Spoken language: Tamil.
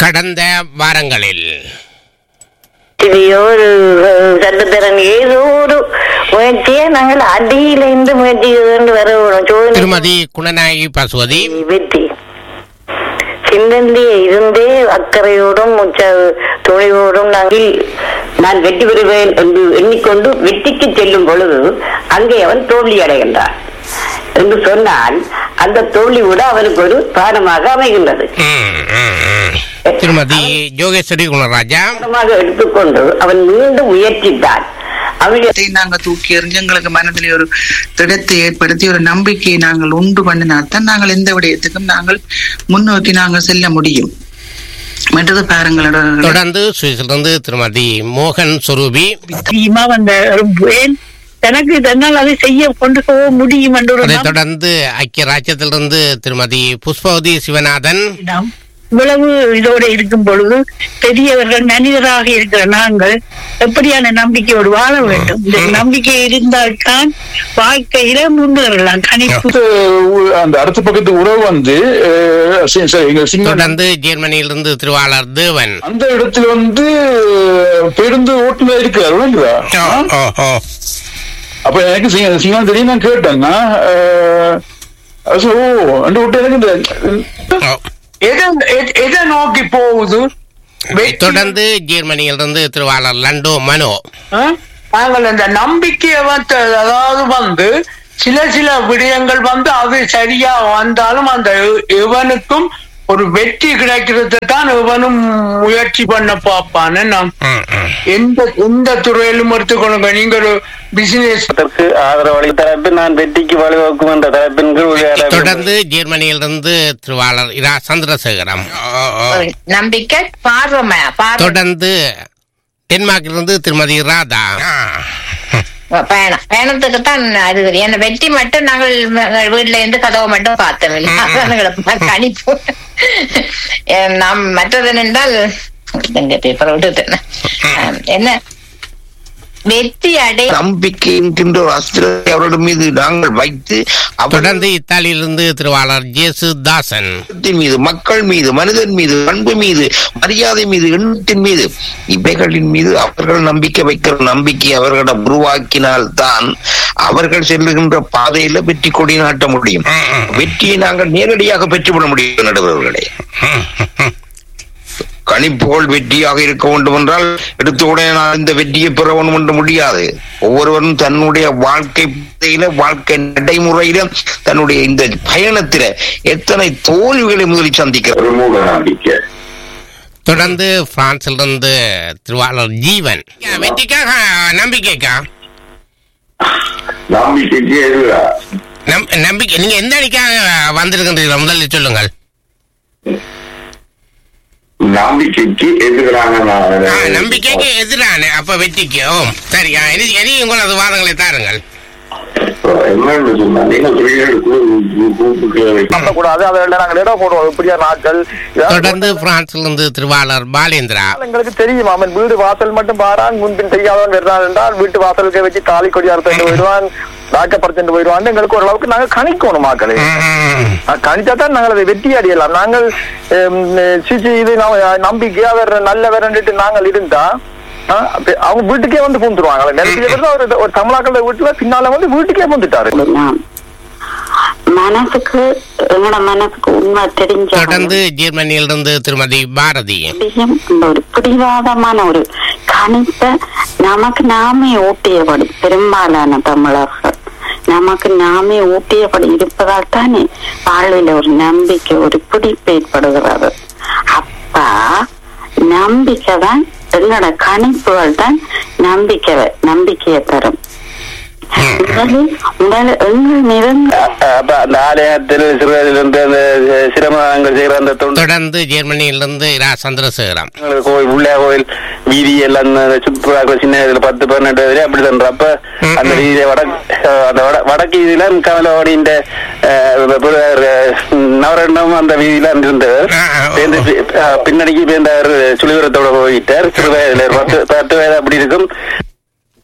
கடந்த வாரங்களில் எத்தனையோ ஒரு சட்டத்திறன் ஏதோ ஒரு முயற்சியை நாங்கள் அடியிலிருந்து முயற்சி கொண்டு வர வேணும் சோதனை திருமதி குணநாயகி பசுவதி வெற்றி சிந்தனிலே இருந்தே அக்கறையோடும் உச்ச துணிவோடும் நாங்கள் நான் வெற்றி பெறுவேன் என்று எண்ணிக்கொண்டு வெற்றிக்கு செல்லும் பொழுது அங்கே அவன் தோல்வி அடைகின்றான் என்று சொன்னால் அந்த தோல்வி கூட அவனுக்கு ஒரு பாடமாக அமைகின்றது ம், ம், ம். திருமதி யோகேஸ்வரி குணராஜா பாடமாக எடுத்துக்கொண்டு அவன் மீண்டும் முயற்சித்தான் அவனுடைய திட்டத்தை நாங்க தூக்கி எறிஞ்சு எங்களுக்கு மனதிலே ஒரு திடத்தை ஏற்படுத்தி ஒரு நம்பிக்கையை நாங்கள் உண்டு பண்ணினால்தான் நாங்கள் எந்த விடயத்துக்கும் நாங்கள் முன்னோக்கி நாங்கள் செல்ல முடியும் மற்றது பாருங்களோட தொடர்ந்து சுவிஸிலிருந்து திருமதி மோகன் சொரூபி நிச்சயமா வந்த வேல் தனக்கு தன்னால் அதை செய்ய கொண்டு போக முடியும் என்ற ஒரு அதைத் தொடர்ந்து ஐக்கிய ராஜ்யத்திலிருந்து திருமதி புஷ்பவதி சிவநாதன் நம்பிக்கையிடம் இவ்வளவு இதோட இருக்கும் பொழுது பெரியவர்கள் மனிதராக இருக்கிற நாங்கள் எப்படியான நம்பிக்கையோடு வாழ வேண்டும் இந்த நம்பிக்கை இருந்தால்தான் வாழ்க்கையில முன்னேறலாம் கணிப்பு அடுத்த உ- அந்த அடுத்த பக்கத்து உறவு வந்து அஹ், சி- சரி, எங்க சிங்கள தொடர்ந்து ஜெர்மனியிலிருந்து திருவாளர் தேவன் அந்த இடத்துல வந்து பேருந்து ஓட்டுநர் இருக்கிறார் விளங்குதா ஓ, ஓ, ஓ. அப்ப எனக்கு சிங்க- சிங்களம் தெரியும் நான் கேட்டேங்க அஹ், அது ஓ அந்த விட்டு எனக்கு இந்த ஓ. எதை எ- எதை நோக்கி போகுது வெற்றி- தொடர்ந்து ஜெர்மனியிலிருந்து திருவாளர் லண்டோ மனோ ஆ? நாங்கள் அந்த நம்பிக்கையை வந்து அதாவது வந்து சில சில விடயங்கள் வந்து அது சரியா வந்தாலும் அந்த எ- எவனுக்கும் ஒரு வெற்றி கிடைக்கிறது தான் எவனும் முயற்சி பண்ண பார்ப்பான்னு நான் ம், ம். எந்த எந்த துறையிலும் எடுத்துக்கொள்ளுங்க நீங்க ஒரு பிசினஸ் அதற்கு ஆதரவளி தரப்பு நான் வெற்றிக்கு வழிவகுக்கும் என்ற தரப்பின் கீழ் உரையாட தொடர்ந்து ஜெர்மனியிலிருந்து திருவாளர் இரா சந்திரசேகரம் ஓ, ஓ. நம்பிக்கை பார்வை பார்வை தொடர்ந்து டென்மார்க்கிலிருந்து திருமதி ராதா பயணம் பயணத்துக்கு தான் அது என்ன வெற்றி மட்டும் நாங்கள் எங்கள் வீட்டுல இருந்து கதவை மட்டும் பார்த்தோம் இல்லை அதான் எங்களுக்கு கணிப்பு அஹ் நாம் மற்றது என்றால் எங்க பேப்பர் விட்டு என்ன வெற்றி அடை நம்பிக்கை என்கின்ற ஒரு அஸ்திரத்தை அவர்கள் மீது நாங்கள் வைத்து தொடர்ந்து இத்தாலியிலிருந்து திருவாளர் ஜேசு தாசன் அவர்களின் மீது மக்கள் மீது மனிதன் மீது பண்பு மீது மரியாதை மீது எண்ணத்தின் மீது இவைகளின் மீது அவர்கள் நம்பிக்கை வைக்கிற நம்பிக்கை அவர்களிடம் உருவாக்கினால் தான் அவர்கள் செல்லுகின்ற பாதையில வெற்றி கொடி நாட்ட முடியும் வெற்றியை நாங்கள் நேரடியாக பெற்றுவிட முடியும் நடுவர்களே கணிப்புகள் வெற்றியாக இருக்க வேண்டும் என்றால் எடுத்த உடனே நான் இந்த வெற்றியை பெற வேண்டும் என்று முடியாது ஒவ்வொருவரும் தன்னுடைய வாழ்க்கை பாதையில வாழ்க்கை நடைமுறையில தன்னுடைய இந்த பயணத்தில எத்தனை தோல்விகளை முதலில் சந்திக்கிறார் மூட நம்பிக்கை தொடர்ந்து பிரான்சிலிருந்து திருவாளர் ஜீவன் வெற்றிக்காக நம்பிக்கைக்கா நம்பிக்கைக்கு நம்- நம்பிக்கை நீங்க எந்த அணிக்காக வந்திருக்கின்றீர்கள் முதலில் சொல்லுங்கள் நம்பிக்கைக்கு எதிராக ஆ, நம்பிக்கைக்கு எதிரான அப்ப வெற்றிக்கு ஓ சரி ஆ, இனி இனி உங்களது வாதங்களை தாருங்கள் என்னன்னு சொன்னா நீங்கள் கூடாது அதை நாங்கள் இடம் போடுவோம் இப்படியா நாட்கள் தொடர்ந்து பிரான்சிலிருந்து திருவாளர் பாலேந்திரா எங்களுக்கு தெரியும் அவன் வீடு வாசல் மட்டும் பாரான் முன்பின் தெரியாதவன் வருகிறான் என்றால் வீட்டு வாசலுக்கு வச்சு தாலி கொடி அறுத்து போயிடுவான் தாக்கப்படுத்திட்டு போயிடுவான் எங்களுக்கு ஓரளவுக்கு நாங்கள் கணிக்கணும் மக்களே கணிச்சா தான் நாங்கள் அதை வெற்றி அடையலாம் நாங்கள் ஹம், சிச்சி இது ந- நம்பிக்கையா அவர் நல்லவர் நாங்கள் இருந்தா ஆ, அப்ப அவங்க வீட்டுக்கே வந்து பூந்துருவாங்க நிறைய பேர் தான் ஒரு ஒரு தமிழாக்கள வீட்டுல பின்னால வந்து வீட்டுக்கே பூந்துட்டாரு நாம் மனசுக்கு எங்களோட மனசுக்கு உண்மை தெரிஞ்ச தொடர்ந்து ஜெர்மனியிலிருந்து திருமதி பாரதி முடியும் இந்த ஒரு பிடிவாதமான ஒரு கணிப்பை நமக்கு நாமே ஊட்டியபடி பெரும்பாலான தமிழர்கள் நமக்கு நாமே ஊட்டியபடி இருப்பதால் தானே வாழ்வில் ஒரு நம்பிக்கை ஒரு பிடிப்பு ஏற்படுகிறது அப்ப நம்பிக்கை தான் எங்களோட கணிப்புகள் தான் நம்பிக்கை நம்பிக்கையை தரும் முதலில் முதல் எங்கள் நிறந்த அப்ப அந்த ஆலயத்தில் சிறுவதிலிருந்து அந்த சிரமங்கள் செய்யற அந்த தொண்டு தொடர்ந்து ஜெர்மனியிலிருந்து இரா சந்திரசேகரம் கோயில் உள்ள கோயில் வீதி எல்லாம் அந்த சுற்றுலாக்கள் சின்ன இதுல பத்து பன்னெண்டு வரை அப்படி தந்துடும் அப்ப அந்த வீதியில வடக்கு அந்த வட வடக்கு வீதியில கமலவாடியின் நவரண்டம் அந்த வீதியில இருந்தவர் பேருந்து பி- அஹ் பின்னணிக்கு பேர்ந்தார் சுழிவரத்தோட போயிட்டார் சிறு வயதுல ஒரு பத்து பத்து வயது அப்படி இருக்கும்